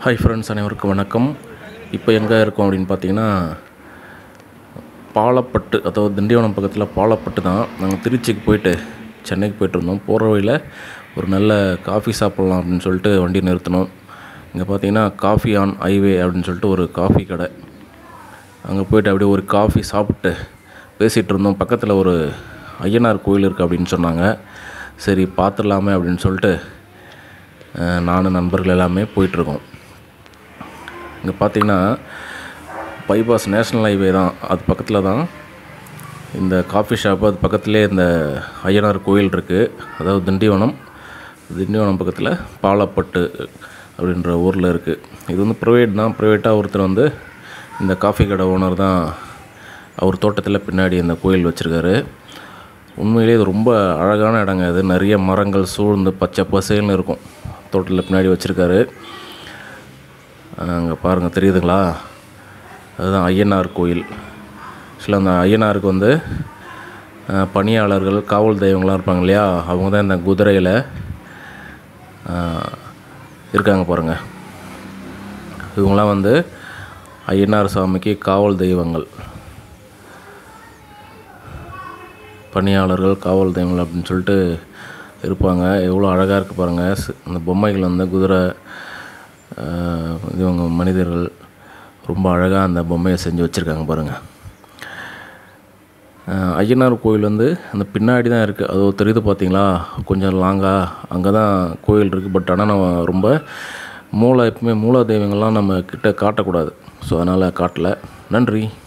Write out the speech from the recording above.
hi friends அனைவருக்கும் வணக்கம் இப்போ எங்கே இருக்கோம் அப்படின்னு பார்த்தீங்கன்னா பாலப்பட்டு அதாவது திண்டிவனம் பக்கத்தில் பாலப்பட்டு தான் நாங்கள் திருச்சிக்கு போயிட்டு சென்னைக்கு போயிட்டு இருந்தோம் போகிற வழியில் ஒரு நல்ல காஃபி சாப்பிட்லாம் அப்படின்னு சொல்லிட்டு வண்டி நிறுத்தினோம் இங்கே பார்த்தீங்கன்னா காஃபி ஆன் ஹைவே அப்படின்னு சொல்லிட்டு ஒரு காஃபி கடை அங்கே போயிட்டு அப்படியே ஒரு காஃபி சாப்பிட்டு பேசிகிட்டு இருந்தோம் பக்கத்தில் ஒரு ஐயனார் கோயில் இருக்குது அப்படின்னு சொன்னாங்க சரி பார்த்துடலாமே அப்படின்னு சொல்லிட்டு அஹ், நானும் நண்பர்கள் எல்லாமே போயிட்டுருக்கோம் இங்கே பார்த்தீங்கன்னா பைபாஸ் நேஷ்னல் ஹைவே தான் அது பக்கத்தில் தான் இந்த காஃபி ஷாப்பு அது பக்கத்துலேயே இந்த ஐயனார் கோயில் இருக்குது அதாவது திண்டிவனம் திண்டிவனம் பக்கத்தில் பாலப்பட்டு அப்படின்ற ஊரில் இருக்குது இது வந்து ப்ரைவேட் தான் ப்ரைவேட்டாக ஒருத்தர் வந்து இந்த காஃபி கடை ஓனர் தான் அவர் தோட்டத்தில் பின்னாடி இந்த கோயில் வச்சுருக்காரு உண்மையிலே இது ரொம்ப அழகான இடங்க இது நிறைய மரங்கள் சூழ்ந்து பச்சை பசேல்னு இருக்கும் தோட்டத்தில் பின்னாடி வச்சுருக்காரு அங்கே பாருங்கள் தெரியுதுங்களா அதுதான் ஐயனார் கோயில் ஆக்சுவலாக அந்த ஐயனாருக்கு வந்து அஹ், பணியாளர்கள் காவல் தெய்வங்களாம் இருப்பாங்க இல்லையா அவங்க தான் இந்த குதிரையில் அஹ், இருக்காங்க பாருங்கள் இவங்களாம் வந்து ஐயனார் சாமிக்கு காவல் தெய்வங்கள் பணியாளர்கள் காவல் தெய்வங்கள் அப்படின்னு சொல்லிட்டு இருப்பாங்க எவ்வளோ அழகாக இருக்குது பாருங்கள் ஸ்- அந்த பொம்மைகள் வந்து குதிரை ஆஹ், இவங்க மனிதர்கள் ரொம்ப அழகாக அந்த பொம்மையை செஞ்சு வச்சுருக்காங்க பாருங்கள் ஆஹ், ஐயனார் கோயில் வந்து அந்த பின்னாடி தான் இருக்குது அது தெரியுது பார்த்தீங்களா கொஞ்சம் லாங்காக அங்கே தான் கோயில் இருக்குது பட் ஆனால் நம்ம ரொம்ப மூல எப்பவுமே மூல தெய்வங்கள்லாம் நம்ம கிட்ட காட்டக்கூடாது ஸோ அதனால் காட்டல நன்றி